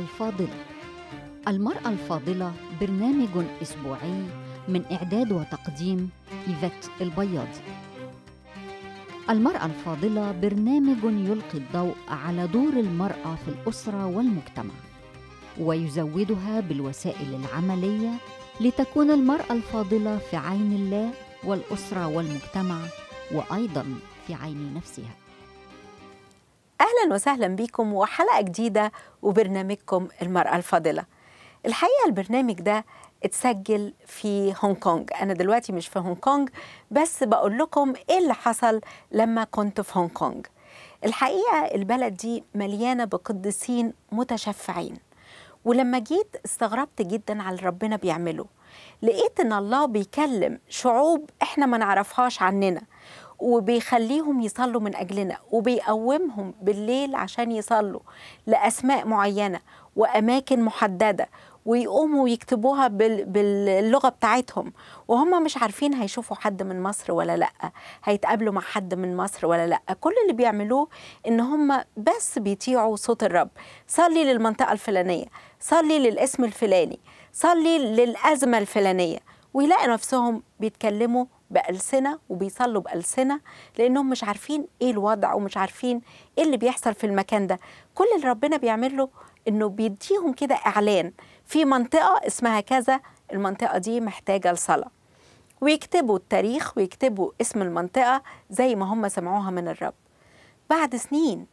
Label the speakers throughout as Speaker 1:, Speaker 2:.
Speaker 1: الفاضلة المرأة الفاضلة برنامج أسبوعي من إعداد وتقديم إيفات البياضي المرأة الفاضلة برنامج يلقي الضوء على دور المرأة في الأسرة والمجتمع ويزودها بالوسائل العملية لتكون المرأة الفاضلة في عين الله والأسرة والمجتمع وأيضا في عين نفسها
Speaker 2: اهلا وسهلا بكم وحلقه جديده وبرنامجكم المراه الفاضله الحقيقه البرنامج ده اتسجل في هونج كونج انا دلوقتي مش في هونج كونج بس بقول لكم ايه اللي حصل لما كنت في هونج كونج الحقيقه البلد دي مليانه بقديسين متشفعين ولما جيت استغربت جدا على اللي ربنا بيعمله لقيت ان الله بيكلم شعوب احنا ما نعرفهاش عننا وبيخليهم يصلوا من أجلنا وبيقومهم بالليل عشان يصلوا لأسماء معينة وأماكن محددة ويقوموا يكتبوها بال... باللغة بتاعتهم وهم مش عارفين هيشوفوا حد من مصر ولا لأ هيتقابلوا مع حد من مصر ولا لأ كل اللي بيعملوه إن هم بس بيطيعوا صوت الرب صلي للمنطقة الفلانية صلي للاسم الفلاني صلي للأزمة الفلانية ويلاقي نفسهم بيتكلموا بألسنة وبيصلوا بألسنة لأنهم مش عارفين إيه الوضع ومش عارفين إيه اللي بيحصل في المكان ده كل اللي ربنا بيعمله إنه بيديهم كده إعلان في منطقة اسمها كذا المنطقة دي محتاجة لصلاة ويكتبوا التاريخ ويكتبوا اسم المنطقة زي ما هم سمعوها من الرب بعد سنين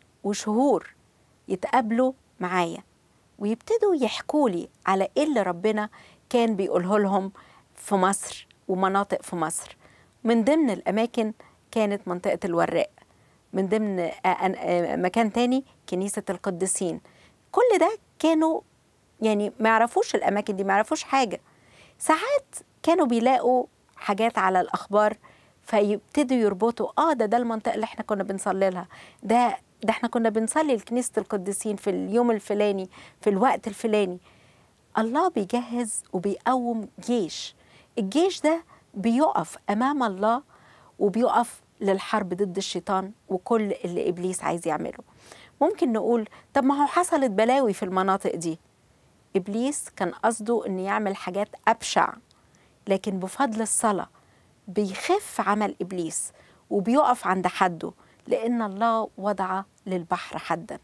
Speaker 2: وشهور يتقابلوا معايا ويبتدوا يحكوا لي على إيه اللي ربنا كان بيقوله لهم في مصر ومناطق في مصر من ضمن الأماكن كانت منطقة الوراق من ضمن مكان تاني كنيسة القديسين كل ده كانوا يعني ما يعرفوش الأماكن دي ما يعرفوش حاجة ساعات كانوا بيلاقوا حاجات على الأخبار فيبتدوا يربطوا اه ده ده المنطقة اللي احنا كنا بنصلي لها ده ده احنا كنا بنصلي لكنيسة القديسين في اليوم الفلاني في الوقت الفلاني الله بيجهز وبيقوم جيش الجيش ده بيقف امام الله وبيقف للحرب ضد الشيطان وكل اللي ابليس عايز يعمله ممكن نقول طب ما هو حصلت بلاوي في المناطق دي ابليس كان قصده ان يعمل حاجات ابشع لكن بفضل الصلاه بيخف عمل ابليس وبيقف عند حده لان الله وضع للبحر حدا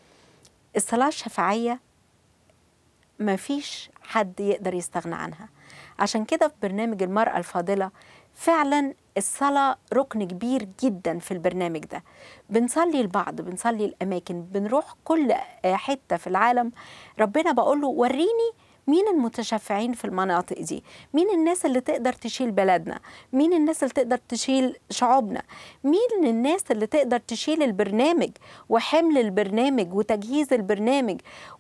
Speaker 2: الصلاه الشفاعيه ما فيش حد يقدر يستغنى عنها عشان كده في برنامج المرأة الفاضلة فعلا الصلاة ركن كبير جدا في البرنامج ده بنصلي البعض بنصلي الأماكن بنروح كل حتة في العالم ربنا بقول له وريني مين المتشفعين في المناطق دي مين الناس اللي تقدر تشيل بلدنا مين الناس اللي تقدر تشيل شعوبنا مين الناس اللي تقدر تشيل البرنامج وحمل البرنامج وتجهيز البرنامج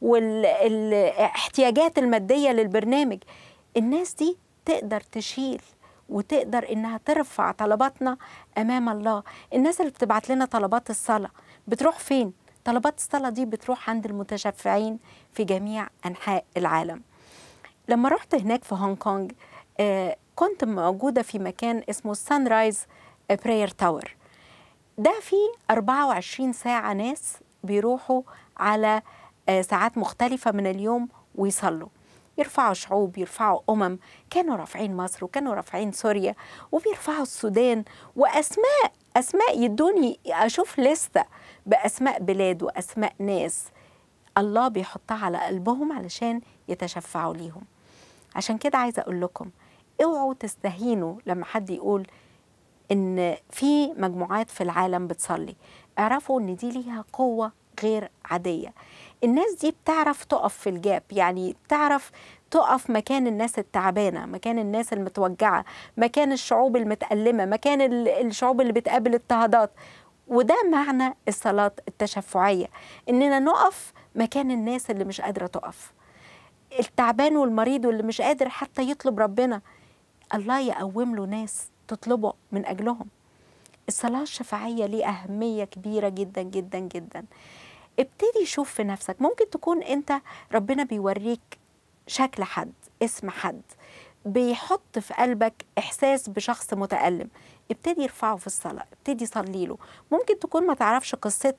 Speaker 2: والاحتياجات المادية للبرنامج الناس دي تقدر تشيل وتقدر انها ترفع طلباتنا امام الله الناس اللي بتبعت لنا طلبات الصلاه بتروح فين طلبات الصلاه دي بتروح عند المتشفعين في جميع انحاء العالم لما رحت هناك في هونج كونج آه كنت موجوده في مكان اسمه سان رايز براير تاور ده فيه 24 ساعه ناس بيروحوا على آه ساعات مختلفه من اليوم ويصلوا يرفعوا شعوب يرفعوا أمم كانوا رافعين مصر وكانوا رافعين سوريا وبيرفعوا السودان وأسماء أسماء يدوني أشوف لستة بأسماء بلاد وأسماء ناس الله بيحطها على قلبهم علشان يتشفعوا ليهم عشان كده عايزة أقول لكم اوعوا تستهينوا لما حد يقول إن في مجموعات في العالم بتصلي اعرفوا إن دي ليها قوة غير عادية الناس دي بتعرف تقف في الجاب يعني بتعرف تقف مكان الناس التعبانة مكان الناس المتوجعة مكان الشعوب المتألمة مكان الشعوب اللي بتقابل اضطهادات وده معنى الصلاة التشفعية إننا نقف مكان الناس اللي مش قادرة تقف التعبان والمريض واللي مش قادر حتى يطلب ربنا الله يقوم له ناس تطلبه من أجلهم الصلاة الشفاعية ليه أهمية كبيرة جدا جدا جدا ابتدي شوف في نفسك ممكن تكون انت ربنا بيوريك شكل حد اسم حد بيحط في قلبك احساس بشخص متالم ابتدي ارفعه في الصلاه ابتدي صلي له ممكن تكون ما تعرفش قصته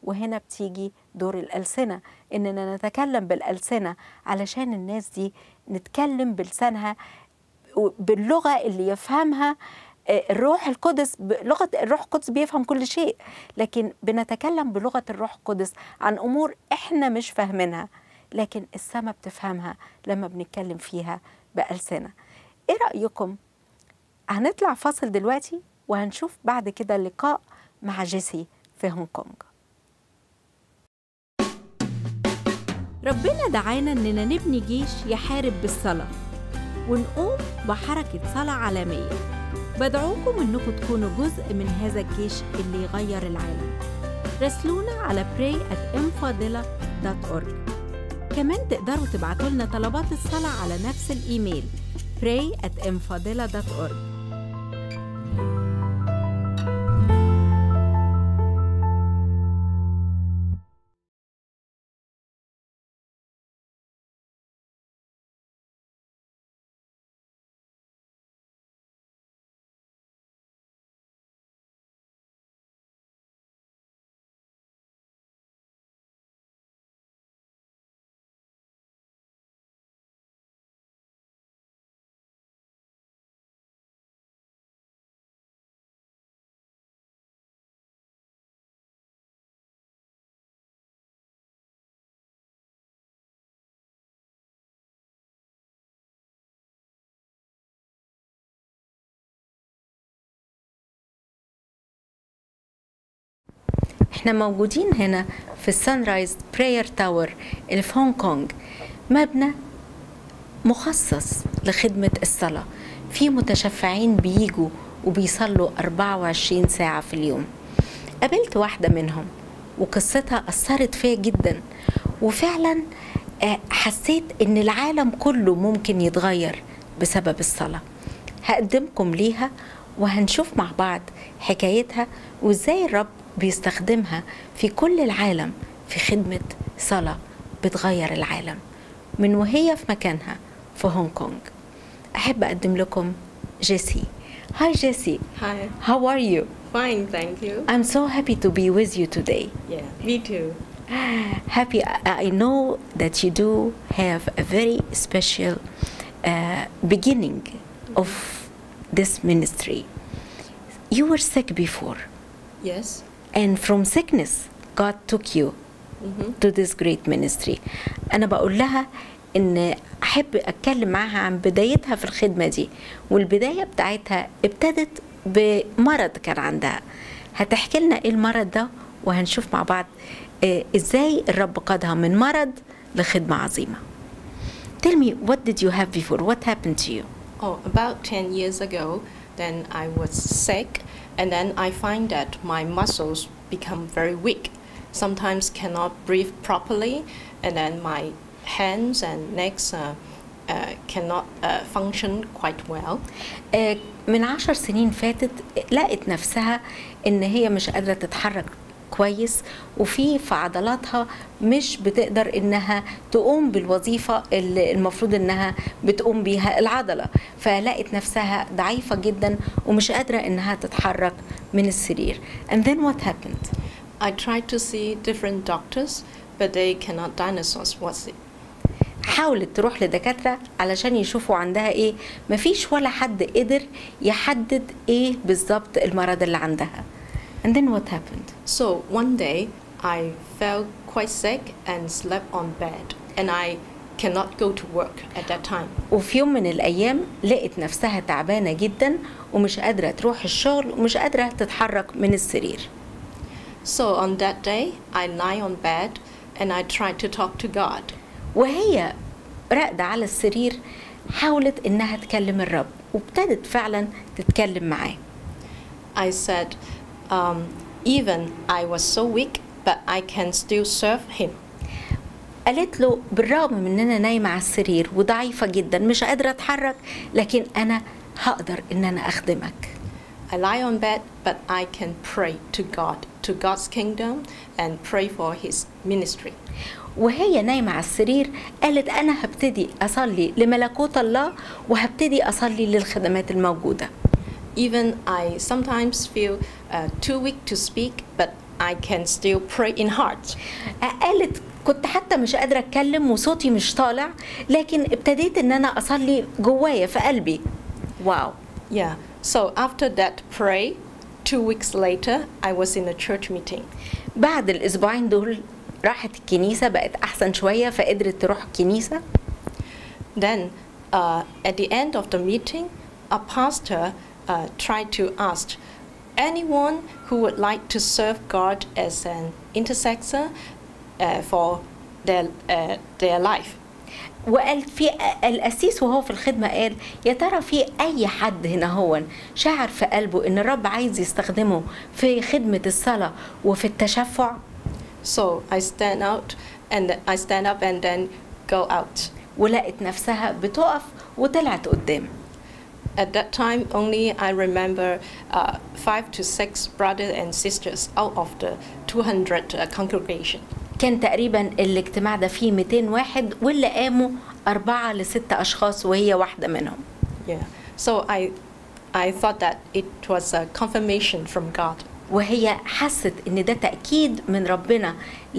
Speaker 2: وهنا بتيجي دور الألسنة إننا نتكلم بالألسنة علشان الناس دي نتكلم بلسانها باللغة اللي يفهمها آه، الروح القدس ب- لغة الروح القدس بيفهم كل شيء لكن بنتكلم بلغة الروح القدس عن أمور إحنا مش فاهمينها لكن السماء بتفهمها لما بنتكلم فيها بألسنة إيه رأيكم هنطلع فاصل دلوقتي وهنشوف بعد كده لقاء مع جيسي في هونج كونج
Speaker 3: ربنا دعانا إننا نبني جيش يحارب بالصلاة ونقوم بحركة صلاة عالمية بدعوكم إنكم تكونوا جزء من هذا الجيش اللي يغير العالم راسلونا على pray at كمان تقدروا تبعتوا لنا طلبات الصلاة على نفس الإيميل pray at
Speaker 2: احنا موجودين هنا في السان رايز براير تاور اللي في هونج كونج مبنى مخصص لخدمة الصلاة في متشفعين بيجوا وبيصلوا 24 ساعة في اليوم قابلت واحدة منهم وقصتها أثرت فيا جدا وفعلا آه، حسيت إن العالم كله ممكن يتغير بسبب الصلاة هقدمكم ليها وهنشوف مع بعض حكايتها وإزاي الرب بيستخدمها في كل العالم في خدمة صلاة بتغير العالم من وهي في مكانها في هونج كونج أحب أقدم لكم جيسي Hi Jessie,
Speaker 4: Hi.
Speaker 2: how are you?
Speaker 4: Fine, thank you.
Speaker 2: I'm so happy to be with you today.
Speaker 4: Yeah, me too.
Speaker 2: Happy, I I know that you do have a very special uh, beginning of this ministry. You were sick before,
Speaker 4: Yes.
Speaker 2: and from sickness, God took you to this great ministry. أنا بقول لها إن أحب أتكلم معاها عن بدايتها في الخدمة دي والبداية بتاعتها ابتدت بمرض كان عندها هتحكي لنا إيه المرض ده وهنشوف مع بعض آه، إزاي الرب قادها من مرض لخدمة عظيمة. Tell me, what did you have before? What happened to you?
Speaker 4: Oh, about 10 years ago, then I was sick, and then I find that my muscles become very weak. Sometimes cannot breathe properly, and then my hands and necks uh, uh, cannot uh, function quite well.
Speaker 2: آه، من عشر سنين فاتت لقت نفسها ان هي مش قادرة تتحرك كويس وفي في عضلاتها مش بتقدر انها تقوم بالوظيفة اللي المفروض انها بتقوم بيها العضلة فلقت نفسها ضعيفة جدا ومش قادرة انها تتحرك من السرير and then what happened
Speaker 4: I tried to see different doctors, but they cannot diagnose what's it.
Speaker 2: حاولت تروح لدكاترة علشان يشوفوا عندها ايه مفيش ولا حد قدر يحدد ايه بالظبط المرض اللي عندها and then what happened
Speaker 4: So one day I felt quite sick and slept on bed, and I cannot go to work at that time.
Speaker 2: وفي يوم من الأيام لقت نفسها تعبانة جدا ومش قادرة تروح الشغل ومش قادرة تتحرك من السرير
Speaker 4: So on that day, I lie on bed and I tried to talk to God.
Speaker 2: وهي راقدة على السرير حاولت إنها تكلم الرب وابتدت فعلا تتكلم معاه
Speaker 4: I said, um, even I was so weak, but I can still serve Him.
Speaker 2: قالت له بالرغم من ان انا نايمه على السرير وضعيفه جدا مش قادره اتحرك لكن انا هقدر ان انا اخدمك
Speaker 4: I lie on bed, but I can pray to God, to God's kingdom, and pray for His ministry.
Speaker 2: وهي نايمه على السرير قالت انا هبتدي اصلي لملكوت الله وهبتدي اصلي للخدمات الموجوده
Speaker 4: Even I sometimes feel uh, too weak to speak, but I can still pray in heart.
Speaker 2: قالت كنت حتى مش قادرة أتكلم وصوتي مش طالع لكن ابتديت إن أنا أصلي جوايا في قلبي واو
Speaker 4: Yeah. So after that pray, two weeks later, I was in a church meeting.
Speaker 2: بعد الأسبوعين دول راحت الكنيسة بقت أحسن شوية فقدرت تروح الكنيسة
Speaker 4: Then, uh, at the end of the meeting, a pastor uh, tried to ask anyone who would like to serve God as an intercessor uh, for their, uh, their life.
Speaker 2: وقال في القسيس وهو في الخدمة قال يا ترى في أي حد هنا هو شاعر في قلبه إن الرب عايز يستخدمه في خدمة الصلاة وفي التشفع
Speaker 4: So I stand out and I stand up and then go out.
Speaker 2: ولقت نفسها بتقف وطلعت قدام
Speaker 4: At that time, only I remember uh, five to six brothers and sisters out of the 200 uh, congregation.
Speaker 2: كان تقريبا الاجتماع ده فيه 200 واحد واللي قاموا أربعة لست أشخاص وهي واحدة منهم
Speaker 4: Yeah. So I, I thought that it was a confirmation from God.
Speaker 2: وهي حست ان ده تاكيد من ربنا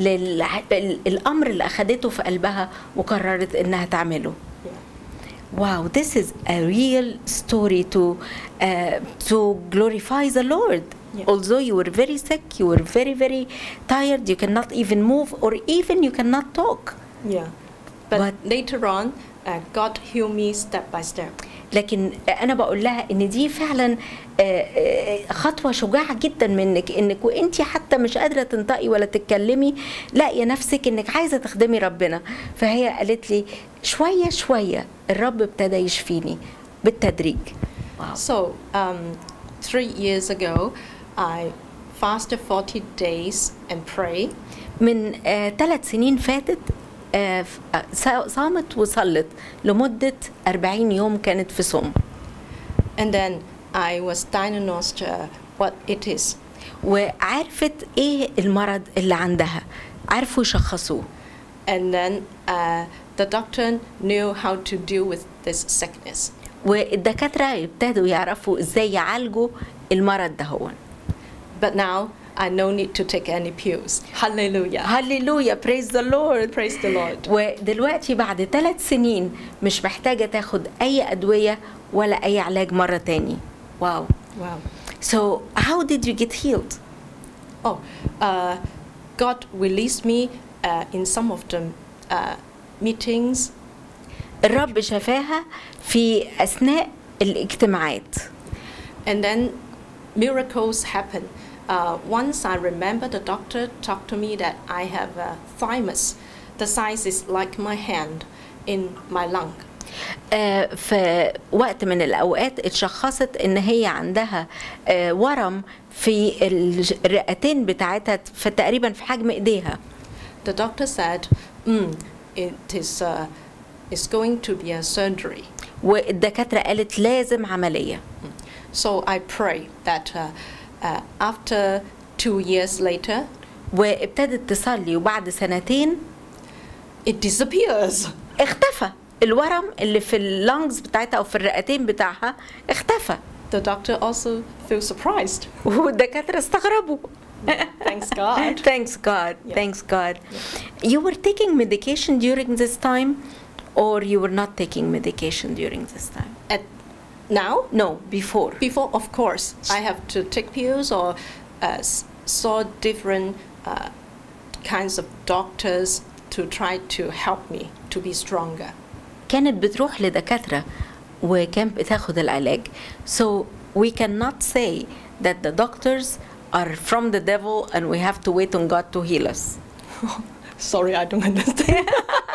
Speaker 2: للامر اللي اخدته في قلبها وقررت انها تعمله
Speaker 4: Yeah.
Speaker 2: Wow, this is a real story to uh, to glorify the Lord.
Speaker 4: Yeah.
Speaker 2: Although you were very sick, you were very very tired, you cannot even move or even you cannot talk.
Speaker 4: Yeah. But,
Speaker 2: But-
Speaker 4: later on, uh, God healed me step by step.
Speaker 2: لكن انا بقول لها ان دي فعلا آه، آه، خطوه شجاعه جدا منك انك وانت حتى مش قادره تنطقي ولا تتكلمي لاقيه نفسك انك عايزه تخدمي ربنا فهي قالت لي شويه شويه الرب ابتدى يشفيني بالتدريج واو
Speaker 4: So, um, three years ago, I fasted 40 days and pray.
Speaker 2: من ثلاث سنين فاتت آه، ف- آه، صا- صامت وصلت لمده 40 يوم كانت في صوم
Speaker 4: And then I was diagnosed uh, what it is.
Speaker 2: وعرفت ايه المرض اللي عندها عرفوا يشخصوه
Speaker 4: And then uh, the doctor knew how to deal with this sickness.
Speaker 2: والدكاترة ابتدوا يعرفوا ازاي يعالجوا المرض ده هو
Speaker 4: But now I no need to take any pills. Hallelujah.
Speaker 2: هللويا praise the Lord
Speaker 4: Praise the Lord.
Speaker 2: ودلوقتي بعد ثلاث سنين مش محتاجة تاخد أي أدوية ولا أي علاج مرة تاني واو
Speaker 4: Wow.
Speaker 2: So how did you get healed?
Speaker 4: Oh, uh, God released me uh, in some of the uh, meetings.
Speaker 2: الرب شفاها في أثناء الاجتماعات
Speaker 4: And then miracles happen. Uh, once I remember the doctor talked to me that I have a thymus. The size is like my hand in my lung.
Speaker 2: آه، في وقت من الأوقات اتشخصت إن هي عندها آه، ورم في الج- الرئتين بتاعتها في تقريبا في حجم إيديها
Speaker 4: The doctor said, mm, it is uh, it's going to be a surgery.
Speaker 2: والدكاترة قالت لازم عملية
Speaker 4: So I pray that uh, uh, after two years later,
Speaker 2: وابتدت تصلي وبعد سنتين
Speaker 4: it disappears.
Speaker 2: اختفى الورم اللي في اللونجز بتاعتها او في الرئتين بتاعها اختفى
Speaker 4: The doctor also feels surprised.
Speaker 2: والدكاترة استغربوا
Speaker 4: Thanks God.
Speaker 2: Thanks God.
Speaker 4: Yeah.
Speaker 2: Thanks God. You were taking medication during this time or you were not taking medication during this time?
Speaker 4: At now,
Speaker 2: No, before.
Speaker 4: before of course, I have to take pills or uh, s- saw different uh, kinds of doctors to try to help me to be stronger.
Speaker 2: كانت بتروح لدكاترة وكان بتاخد العلاج. So we cannot say that the doctors are from the devil and we have to wait on God to heal us.
Speaker 4: Sorry, I don't understand.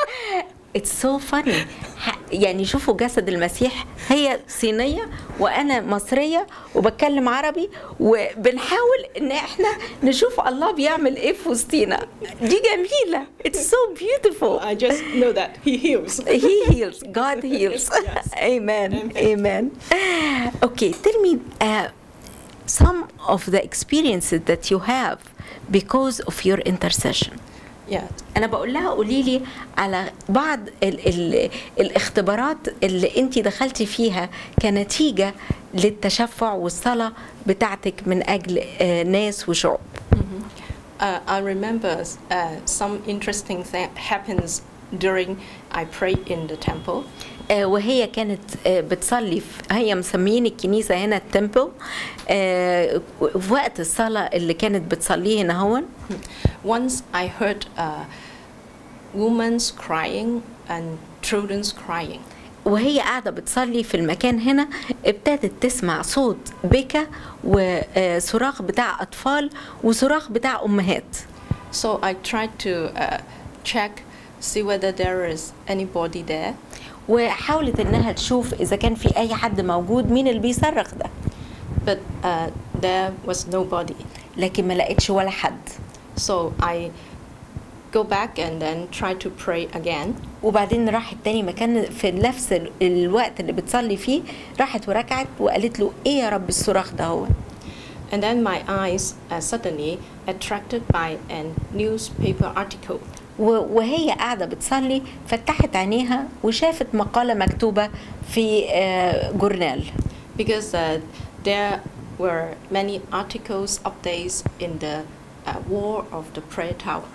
Speaker 2: It's so funny. ح- يعني شوفوا جسد المسيح هي صينية وأنا مصرية وبتكلم عربي وبنحاول إن إحنا نشوف الله بيعمل إيه في وسطينا. دي جميلة. It's so beautiful.
Speaker 4: I just know that He heals.
Speaker 2: He heals. God heals.
Speaker 4: Yes.
Speaker 2: Amen. Amen. Okay, tell me uh, some of the experiences that you have because of your intercession.
Speaker 4: Yeah.
Speaker 2: انا بقول لها قولي لي على بعض ال ال الاختبارات اللي انت دخلتي فيها كنتيجه للتشفع والصلاه بتاعتك من اجل آه، ناس وشعوب
Speaker 4: Uh, I remember uh, some interesting thing happens during I pray in the temple.
Speaker 2: آه، وهي كانت آه، بتصلي في هي مسميين الكنيسة هنا التمبل آه، في وقت الصلاة اللي كانت بتصليه هنا هون
Speaker 4: Once I heard uh, women's crying and children's crying.
Speaker 2: وهي قاعدة بتصلي في المكان هنا ابتدت تسمع صوت بكا وصراخ بتاع أطفال وصراخ بتاع أمهات
Speaker 4: So I tried to uh, check, see whether there is anybody there.
Speaker 2: وحاولت إنها تشوف إذا كان في أي حد موجود مين اللي بيصرخ ده
Speaker 4: But uh, there was nobody.
Speaker 2: لكن ما لقيتش ولا حد
Speaker 4: So I go back and then try to pray again.
Speaker 2: وبعدين راحت تاني مكان في نفس ال- الوقت اللي بتصلي فيه راحت وركعت وقالت له ايه يا رب الصراخ ده هو
Speaker 4: And then my eyes are suddenly attracted by a newspaper article.
Speaker 2: و- وهي قاعدة بتصلي فتحت عينيها وشافت مقالة مكتوبة في آه، جورنال
Speaker 4: because uh, there were many articles, updates in the uh, war of the prayer tower.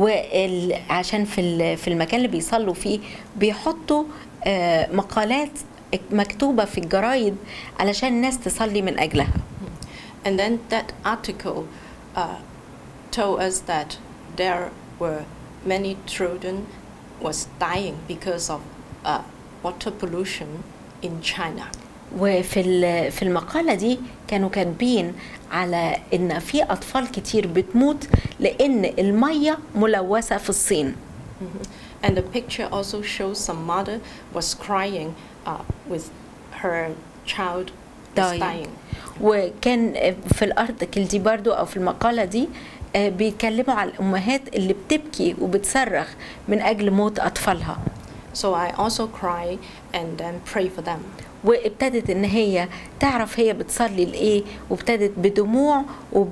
Speaker 2: وعشان في ال- في المكان اللي بيصلوا فيه بيحطوا آه، مقالات مكتوبة في الجرايد علشان الناس تصلي من أجلها
Speaker 4: And then that article uh, told us that there were many children was dying because of uh, water pollution in China.
Speaker 2: وفي ال- في المقالة دي كانوا كاتبين على إن في أطفال كتير بتموت لأن المية ملوثة في الصين
Speaker 4: And the picture also shows some mother was crying uh, with her child was
Speaker 2: Dying.
Speaker 4: dying.
Speaker 2: وكان في الارتكل دي برضو او في المقاله دي آه، بيتكلموا على الامهات اللي بتبكي وبتصرخ من اجل موت اطفالها
Speaker 4: So I also cry and then pray for them.
Speaker 2: وابتدت ان هي تعرف هي بتصلي لايه وابتدت بدموع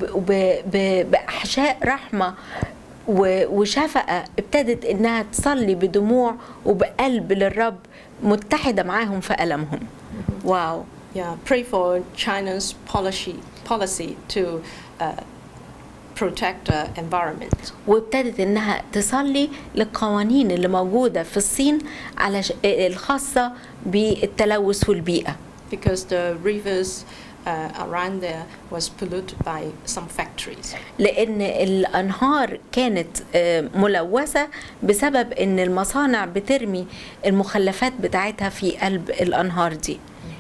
Speaker 2: وباحشاء رحمه و- وشفقه ابتدت انها تصلي بدموع وبقلب للرب متحده معاهم في المهم واو
Speaker 4: Yeah, pray for China's policy policy to uh, protect the environment.
Speaker 2: وابتدت انها تصلي للقوانين اللي موجوده في الصين على ش- الخاصه بالتلوث والبيئه
Speaker 4: because the rivers uh, around there was polluted by some factories.
Speaker 2: لان الانهار كانت آه، ملوثه بسبب ان المصانع بترمي المخلفات بتاعتها في قلب الانهار دي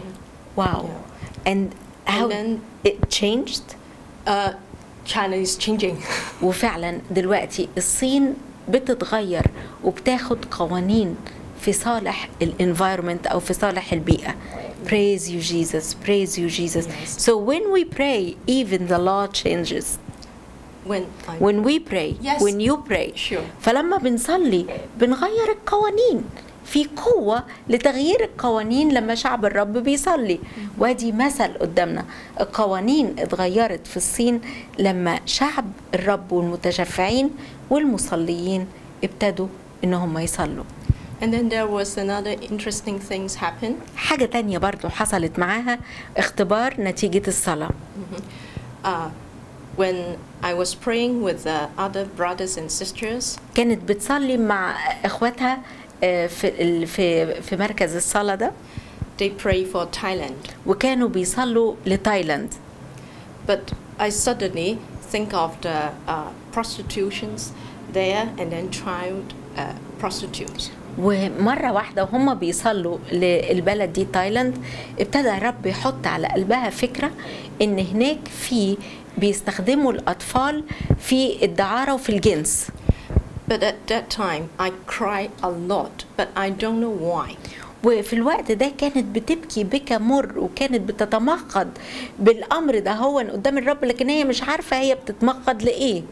Speaker 2: واو and how
Speaker 4: And then
Speaker 2: it changed
Speaker 4: uh, China is changing.
Speaker 2: وفعلا دلوقتي الصين بتتغير وبتاخد قوانين في صالح الانفايرمنت او في صالح البيئه praise you Jesus praise you Jesus so when we pray even the law changes
Speaker 4: when I,
Speaker 2: when we pray
Speaker 4: Yes.
Speaker 2: when you pray
Speaker 4: Sure.
Speaker 2: فلما بنصلي بنغير القوانين في قوة لتغيير القوانين لما شعب الرب بيصلي وادي مثل قدامنا القوانين اتغيرت في الصين لما شعب الرب والمتشفعين والمصليين ابتدوا ان هم يصلوا
Speaker 4: and then there was another interesting things happen.
Speaker 2: حاجة تانية برضو حصلت معاها اختبار نتيجة الصلاة
Speaker 4: Uh, when I was praying with the other brothers and sisters,
Speaker 2: كانت بتصلي مع اخواتها آه، في ال- في في مركز الصلاة ده
Speaker 4: they pray for Thailand.
Speaker 2: وكانوا بيصلوا لتايلاند
Speaker 4: But I suddenly think of the uh, prostitutions there and then child uh, prostitutes.
Speaker 2: ومرة واحدة وهم بيصلوا للبلد دي تايلاند ابتدى الرب يحط على قلبها فكرة ان هناك في بيستخدموا الأطفال في الدعارة وفي الجنس
Speaker 4: But at that time, I cried a lot, but I don't know why.
Speaker 2: وفي الوقت ده كانت بتبكي بكى مر وكانت بتتمخض بالأمر ده هو قدام الرب لكن هي مش عارفة هي بتتمخض لإيه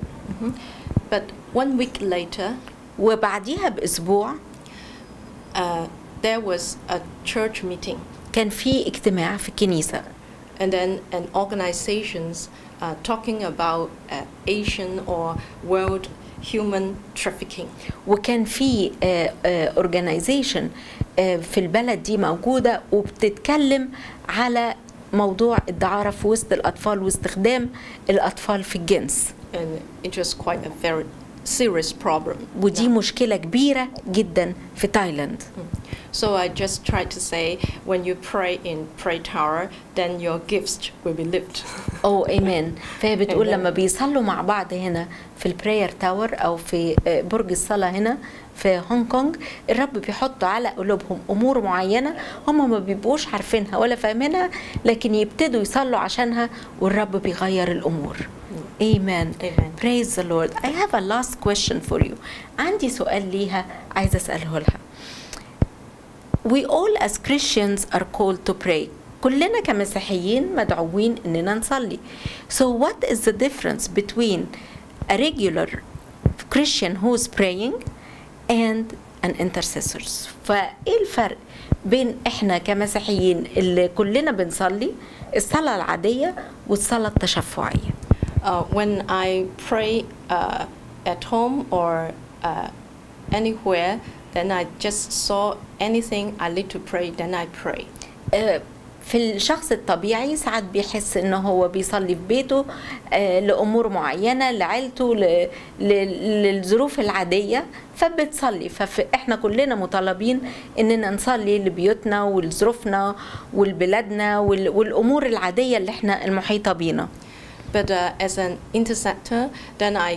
Speaker 4: But one week later,
Speaker 2: وبعديها بأسبوع
Speaker 4: uh, there was a church meeting,
Speaker 2: كان في اجتماع في الكنيسة
Speaker 4: and then an organizations uh, talking about uh, Asian or world human trafficking.
Speaker 2: وكان في اورجانيزيشن في البلد دي موجوده وبتتكلم على موضوع الدعاره في وسط الاطفال واستخدام الاطفال في الجنس
Speaker 4: and it was quite a very serious problem.
Speaker 2: ودي
Speaker 4: Yeah.
Speaker 2: مشكلة كبيرة جدا في تايلاند
Speaker 4: So I just try to say when you pray in pray tower, then your gifts will be lifted.
Speaker 2: او ايمان فهي بتقول
Speaker 4: Amen.
Speaker 2: لما بيصلوا مع بعض هنا في البراير تاور او في آه، برج الصلاه هنا في هونج كونج الرب بيحط على قلوبهم امور معينه هم ما بيبقوش عارفينها ولا فاهمينها لكن يبتدوا يصلوا عشانها والرب بيغير الامور Amen.
Speaker 4: Amen.
Speaker 2: Praise the Lord. I have a last question for you. عندي سؤال ليها عايزة أسأله لها. We all as Christians are called to pray. كلنا كمسيحيين مدعوين إننا نصلي. So what is the difference between a regular Christian who is praying and an intercessors؟ فإيه الفرق بين إحنا كمسيحيين اللي كلنا بنصلي الصلاة العادية والصلاة التشفعية؟
Speaker 4: Uh, when I pray uh, at home or uh, anywhere, then I just saw anything I need to pray, then I pray.
Speaker 2: آه، في الشخص الطبيعي ساعات بيحس ان هو بيصلي في بيته آه، لامور معينه لعيلته ل- ل- للظروف العاديه فبتصلي فاحنا كلنا مطالبين اننا نصلي لبيوتنا ولظروفنا ولبلادنا وال- والامور العاديه اللي احنا المحيطه بينا
Speaker 4: But uh, as an intercessor, then I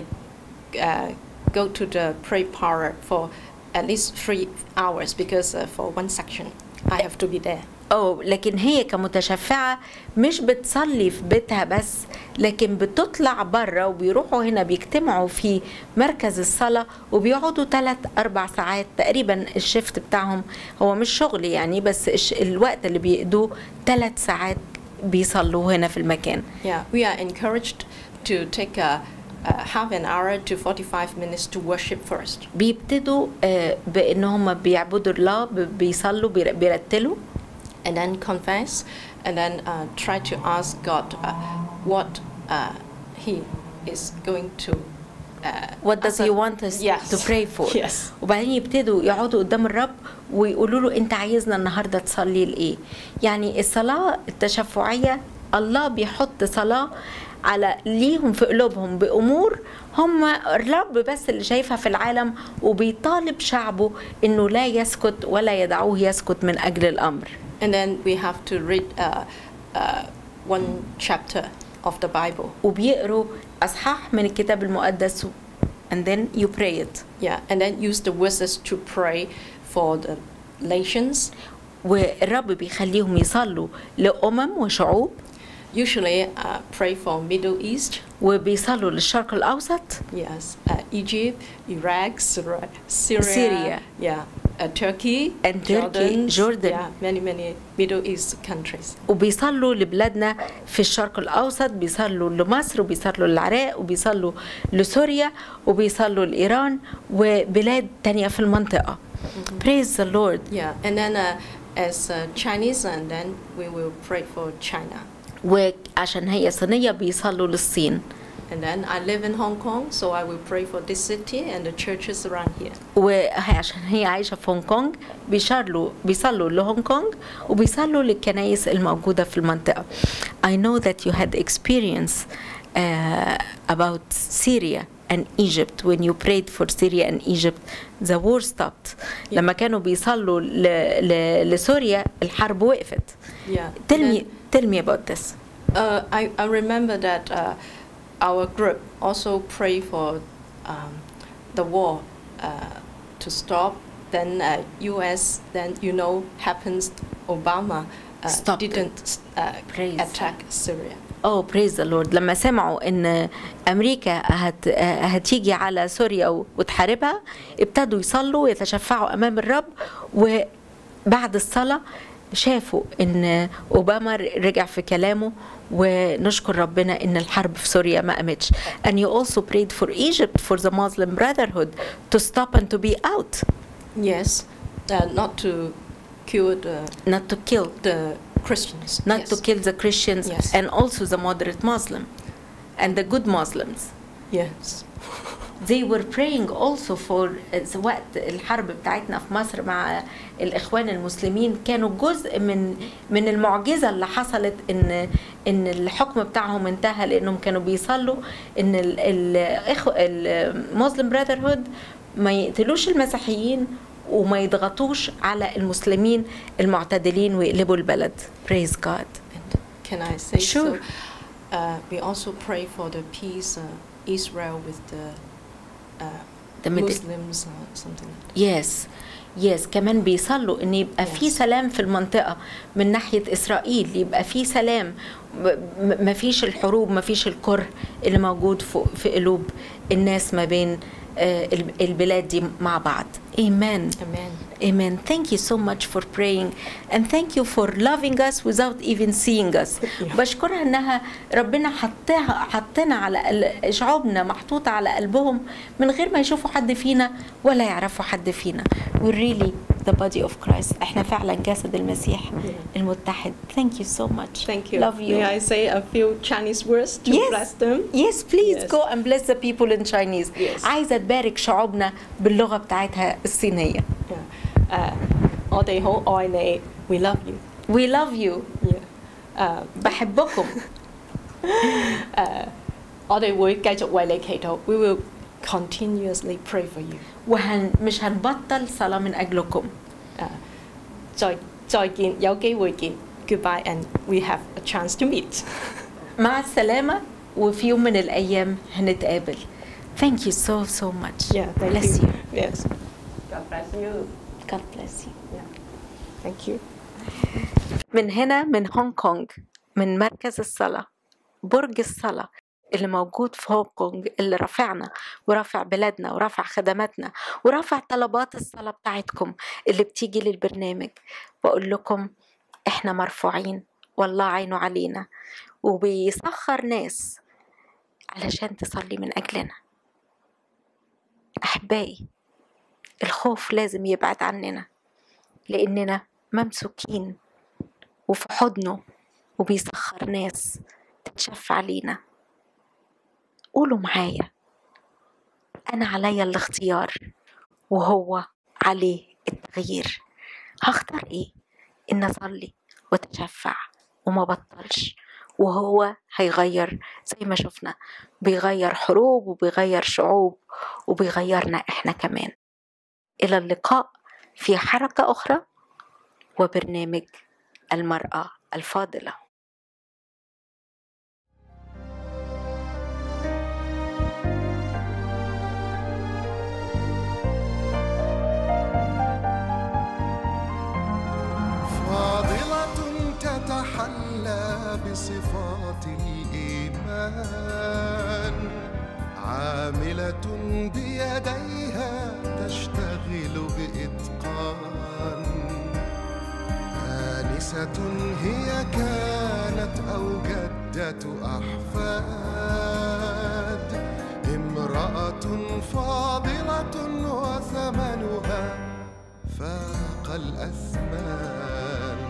Speaker 4: uh, go to the pray power for at least three hours because uh, for one section I have to be there.
Speaker 2: أو لكن هي كمتشفعة مش بتصلي في بيتها بس لكن بتطلع بره وبيروحوا هنا بيجتمعوا في مركز الصلاة وبيقعدوا ثلاث أربع ساعات تقريبا الشفت بتاعهم هو مش شغل يعني بس الش- الوقت اللي بيقضوه ثلاث ساعات بيصلوا هنا في المكان
Speaker 4: Yeah, we are encouraged to take a, a half an hour to 45 minutes to worship first.
Speaker 2: بيبتدوا آه، بان هم بيعبدوا الله ب- بيصلوا بير- بيرتلوا
Speaker 4: and then confess, and then uh, try to ask God uh, what uh, He is going to. Uh,
Speaker 2: What does he
Speaker 4: answer-
Speaker 2: want us
Speaker 4: Yes.
Speaker 2: to pray for?
Speaker 4: Yes.
Speaker 2: وبعدين يبتدوا يقعدوا قدام الرب ويقولوا له انت عايزنا النهارده تصلي لايه؟ يعني الصلاه التشفعيه الله بيحط صلاه على ليهم في قلوبهم بامور هم الرب بس اللي شايفها في العالم وبيطالب شعبه انه لا يسكت ولا يدعوه يسكت من اجل الامر.
Speaker 4: And then we have to read uh, uh, one chapter of the Bible.
Speaker 2: وبيقروا اصحاح من الكتاب المقدس and then you pray it.
Speaker 4: Yeah, and then use the verses to pray for the nations.
Speaker 2: والرب بيخليهم يصلوا لأمم وشعوب
Speaker 4: Usually, uh, pray for Middle East.
Speaker 2: وبيصلوا للشرق الأوسط
Speaker 4: Yes, uh, Egypt, Iraq, Syria, Syria,
Speaker 2: Syria.
Speaker 4: yeah, uh, Turkey,
Speaker 2: And Turkey, Jordan.
Speaker 4: yeah, many many Middle East countries.
Speaker 2: وبيصلوا لبلادنا في الشرق الأوسط بيصلوا لمصر وبيصلوا للعراق وبيصلوا لسوريا وبيصلوا لإيران وبلاد تانية في المنطقة Praise the Lord
Speaker 4: Yeah, and then uh, as uh, Chinese, and then we will pray for China.
Speaker 2: وعشان هي صينية بيصلوا للصين
Speaker 4: And then I live in Hong Kong, so I will pray for this city and the churches around here.
Speaker 2: وعشان هي عايشة في هونج كونج بيشارلوا بيصلوا لهونج كونج وبيصلوا للكنايس الموجودة في المنطقة. I know that you had experience uh, about Syria and Egypt when you prayed for Syria and Egypt the war stopped. لما كانوا بيصلوا ل, ل, لسوريا الحرب وقفت.
Speaker 4: Yeah.
Speaker 2: Tell
Speaker 4: and
Speaker 2: me tell me about this.
Speaker 4: Uh, I, I remember that uh, our group also prayed for um, the war uh, to stop. Then uh, U.S. then you know happens. Obama uh,
Speaker 2: Stopped it.
Speaker 4: didn't uh,
Speaker 2: Praise.
Speaker 4: attack Syria.
Speaker 2: Oh praise the Lord لما سمعوا ان امريكا هت هتيجي على سوريا و- وتحاربها ابتدوا يصلوا ويتشفعوا امام الرب وبعد الصلاه شافوا ان اوباما رجع في كلامه ونشكر ربنا ان الحرب في سوريا ما قامتش and you also prayed for Egypt for the Muslim Brotherhood to stop and to be out
Speaker 4: Yes, uh, not to kill the
Speaker 2: not to kill
Speaker 4: the Christians.
Speaker 2: not
Speaker 4: yes.
Speaker 2: to kill the Christians
Speaker 4: Yes.
Speaker 2: and also the moderate Muslim and the good Muslims
Speaker 4: Yes.
Speaker 2: they were praying also for وقت الحرب بتاعتنا في مصر مع الإخوان المسلمين كانوا جزء من من المعجزة اللي حصلت إن إن الحكم بتاعهم انتهى لأنهم كانوا بيصلوا إن الإخوة المسلم براذرهود ما يقتلوش المسيحيين وما يضغطوش على المسلمين المعتدلين ويقلبوا البلد praise God
Speaker 4: And can I say
Speaker 2: Sure.
Speaker 4: so? Uh, we also pray for the peace uh, Israel with the, uh,
Speaker 2: The Midi-
Speaker 4: Muslims or something like that.
Speaker 2: يس يس كمان بيصلوا ان يبقى في
Speaker 4: Yes.
Speaker 2: سلام في المنطقه من ناحيه اسرائيل يبقى في سلام ما فيش الحروب ما فيش الكره اللي موجود في في قلوب الناس ما بين آه، الب- البلاد دي مع بعض ايمان
Speaker 4: Amen.
Speaker 2: Amen. Thank you so much for praying and thank you for loving us without even seeing us. بشكرها انها ربنا حطها حطنا على قل- شعوبنا محطوطة على قلبهم من غير ما يشوفوا حد فينا ولا يعرفوا حد فينا. We're really the body of Christ. احنا فعلا جسد المسيح المتحد. Thank you so much.
Speaker 4: Thank you.
Speaker 2: Love you.
Speaker 4: May I say a few Chinese words to
Speaker 2: Yes.
Speaker 4: bless them?
Speaker 2: Yes, please
Speaker 4: Yes.
Speaker 2: go and bless the people in Chinese.
Speaker 4: Yes.
Speaker 2: عايزة تبارك شعوبنا باللغة بتاعتها الصينية.
Speaker 4: Yeah. Uh, 我哋好愛你，We love you.
Speaker 2: We love you.
Speaker 4: Yeah. Uh,
Speaker 2: بحبكم.
Speaker 4: 我哋會繼續為你祈禱。We will continuously pray for you.
Speaker 2: وهن مش هنبطل صلاة من أجلكم
Speaker 4: 誒、再再見，有機會見。Goodbye and we have a chance to meet.
Speaker 2: مع السلامة وفي يوم من الأيام هنتقابل Thank you so so much
Speaker 4: Yeah, thank
Speaker 2: Bless
Speaker 4: you.
Speaker 2: you
Speaker 4: Yes. God bless you.
Speaker 2: God bless you
Speaker 4: Yeah. Thank you.
Speaker 2: من هنا من هونج كونج من مركز الصلاة برج الصلاة اللي موجود في هونج كونج اللي رافعنا ورافع بلادنا ورافع خدماتنا ورافع طلبات الصلاة بتاعتكم اللي بتيجي للبرنامج بقول لكم احنا مرفوعين والله عينه علينا وبيسخر ناس علشان تصلي من أجلنا أحبائي الخوف لازم يبعد عننا لأننا ممسوكين وفي حضنه وبيسخر ناس تتشفع لينا قولوا معايا أنا عليا الاختيار وهو عليه التغيير هختار إيه إن أصلي وأتشفع وما بطلش وهو هيغير زي ما شفنا بيغير حروب وبيغير شعوب وبيغيرنا إحنا كمان إلى اللقاء في حركة أخرى وبرنامج المرأة الفاضلة
Speaker 5: فاضلة تتحلى بصفات الإيمان عاملة بيديها تشتغل بإتقان آنسة هي كانت أو جدة أحفاد امرأة فاضلة وثمنها فاق الأثمان